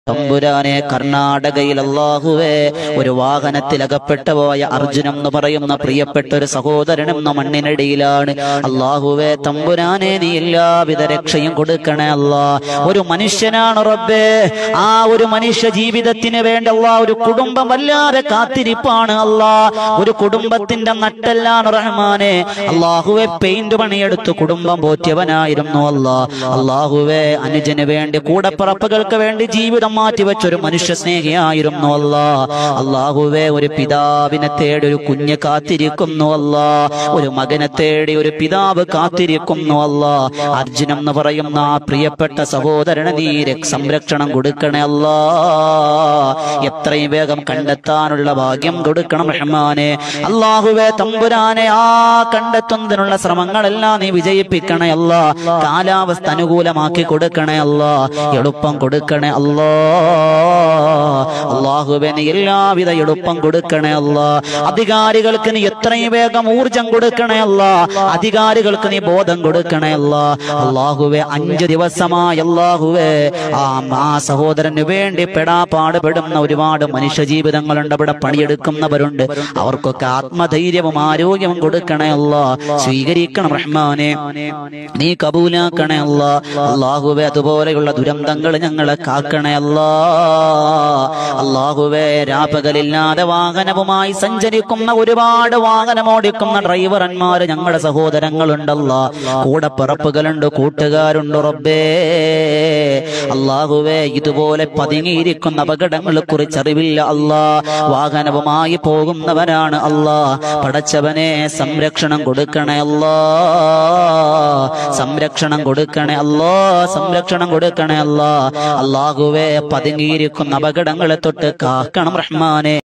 തമ്പുരാനെ കർണാടകയിൽ അള്ളാഹുവേ ഒരു വാഹനത്തിൽ അകപ്പെട്ടു പോയ അർജുനം എന്ന് പറയുന്ന പ്രിയപ്പെട്ട ഒരു സഹോദരനും എന്ന മണ്ണിനടിയിലാണ് അള്ളാഹുവേ തമ്പുരാനെ നീ എല്ലാവിധ രക്ഷയും കൊടുക്കണേ അല്ലാ ഒരു മനുഷ്യനാണ് റബ്ബേ ആ ഒരു മനുഷ്യ ജീവിതത്തിന് വേണ്ട അല്ലാ ഒരു കുടുംബം വല്ലാതെ കാത്തിരിപ്പാണ് അല്ലാ ഒരു കുടുംബത്തിന്റെ നട്ടെല്ലാണ് റഹ്മാനെ അള്ളാഹുവെ പെയിന്റ് പണിയെടുത്ത് കുടുംബം പോറ്റിയവനായിരുന്നു അല്ലാ അള്ളാഹുവെ അനുജന് വേണ്ടി കൂടപ്പിറപ്പുകൾക്ക് വേണ്ടി ജീവിതം മാറ്റിവെച്ച ഒരു മനുഷ്യ സ്നേഹിയായിരുന്നു അല്ലാ അള്ളാഹുവെ ഒരു പിതാവിനെ തേടി ഒരു കുഞ്ഞ് കാത്തിരിക്കുന്നു അല്ലാ ഒരു മകനെ തേടി ഒരു പിതാവ് കാത്തിരിക്കുന്നു അല്ലാ അർജുനം എന്ന് പറയുന്ന ആ പ്രിയപ്പെട്ട സഹോദരന് നീ രക്ഷ- സംരക്ഷണം കൊടുക്കണേ അല്ലാ എത്രയും വേഗം കണ്ടെത്താനുള്ള ഭാഗ്യം കൊടുക്കണം റഹ്മാനെ അള്ളാഹുവെ തമ്പുരാനെ ആ കണ്ടെത്തുന്നതിനുള്ള ശ്രമങ്ങളെല്ലാം നീ വിജയിപ്പിക്കണേ അല്ല കാലാവസ്ഥ അനുകൂലമാക്കി കൊടുക്കണേ അല്ല എളുപ്പം കൊടുക്കണേ അല്ലോ അള്ളാഹുവെ നീ എല്ലാവിധ എളുപ്പം കൊടുക്കണേ അല്ല അധികാരികൾക്ക് നീ എത്രയും വേഗം ഊർജം കൊടുക്കണേ അല്ല അധികാരികൾക്ക് നീ ബോധം കൊടുക്കണേ അല്ല അള്ളാഹുവെ അഞ്ച് ദിവസമായി അള്ളാഹുവെ ആ ആ സഹോദരന് വേണ്ടി പെടാ പാടുപെടുന്ന ഒരുപാട് മനുഷ്യ ജീവിതങ്ങളുണ്ട് അവിടെ പണിയെടുക്കുന്നവരുണ്ട് അവർക്കൊക്കെ ആത്മധൈര്യവും ആരോഗ്യവും കൊടുക്കണേ അല്ല സ്വീകരിക്കണം റഹ്മാനെ നീ കബൂലാക്കണേ അല്ല അള്ളാഹുവെ അതുപോലെയുള്ള ദുരന്തങ്ങൾ ഞങ്ങളെ കാക്കണേ അല്ല അള്ളാഹുവെ രാപകലില്ലാതെ വാഹനവുമായി സഞ്ചരിക്കുന്ന ഒരുപാട് വാഹനം ഓടിക്കുന്ന ഡ്രൈവർമാര് ഞങ്ങളുടെ സഹോദരങ്ങളുണ്ടല്ല കൂടെ പിറപ്പുകളുണ്ട് കൂട്ടുകാരുണ്ട് റബ്ബേ അള്ളാഹുവെ ഇതുപോലെ പതുങ്ങിയിരിക്കുന്ന അപകടങ്ങളെ കുറിച്ച് അറിവില്ല അല്ലാ വാഹനവുമായി പോകുന്നവരാണ് അല്ലാ പടച്ചവനെ സംരക്ഷണം കൊടുക്കണേ അല്ലാ സംരക്ഷണം കൊടുക്കണേ അല്ലാ സംരക്ഷണം കൊടുക്കണേ അല്ലാ അള്ളാഹുവെ പതുങ്ങിയിരിക്കുന്ന അപകടങ്ങളെ തൊട്ട് കാക്കണം റഹ്മാനെ